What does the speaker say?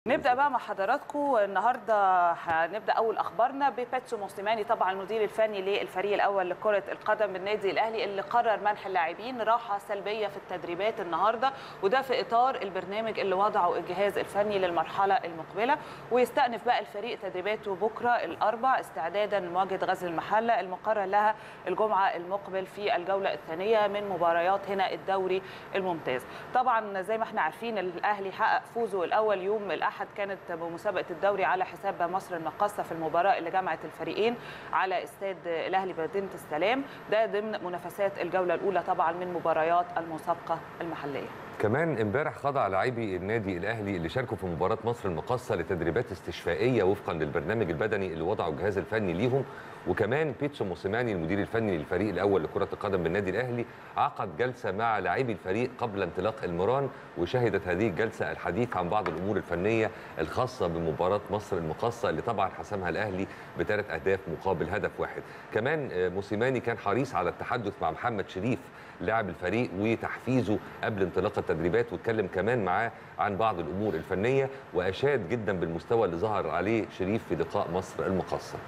نبدا بقى مع حضراتكم النهارده هنبدا اول اخبارنا بباتسو موسيماني طبعا المدير الفني للفريق الاول لكره القدم بالنادي الاهلي اللي قرر منح اللاعبين راحه سلبيه في التدريبات النهارده وده في اطار البرنامج اللي وضعه الجهاز الفني للمرحله المقبله ويستأنف بقى الفريق تدريباته بكره الاربع استعدادا لمواجهه غزل المحله المقرر لها الجمعه المقبل في الجوله الثانيه من مباريات هنا الدوري الممتاز طبعا زي ما احنا عارفين الاهلي حقق فوزه الاول يوم الاحد كانت بمسابقه الدوري على حساب مصر المقاصه في المباراه اللي جمعت الفريقين على استاد الاهلي بمدينه السلام ده ضمن منافسات الجوله الاولى طبعا من مباريات المسابقه المحليه كمان امبارح خضع لاعبي النادي الاهلي اللي شاركوا في مباراه مصر المقاصه لتدريبات استشفائيه وفقا للبرنامج البدني اللي وضعه الجهاز الفني ليهم وكمان بيتسو موسيماني المدير الفني للفريق الاول لكره القدم بالنادي الاهلي عقد جلسه مع لاعبي الفريق قبل انطلاق المران وشهدت هذه الجلسه الحديث عن بعض الامور الفنيه الخاصه بمباراه مصر المقاصه اللي طبعا حسمها الاهلي بثلاث اهداف مقابل هدف واحد كمان موسيماني كان حريص على التحدث مع محمد شريف لاعب الفريق وتحفيزه قبل انطلاق التدريبات واتكلم كمان معاه عن بعض الامور الفنيه واشاد جدا بالمستوى اللي ظهر عليه شريف في لقاء مصر المقاصه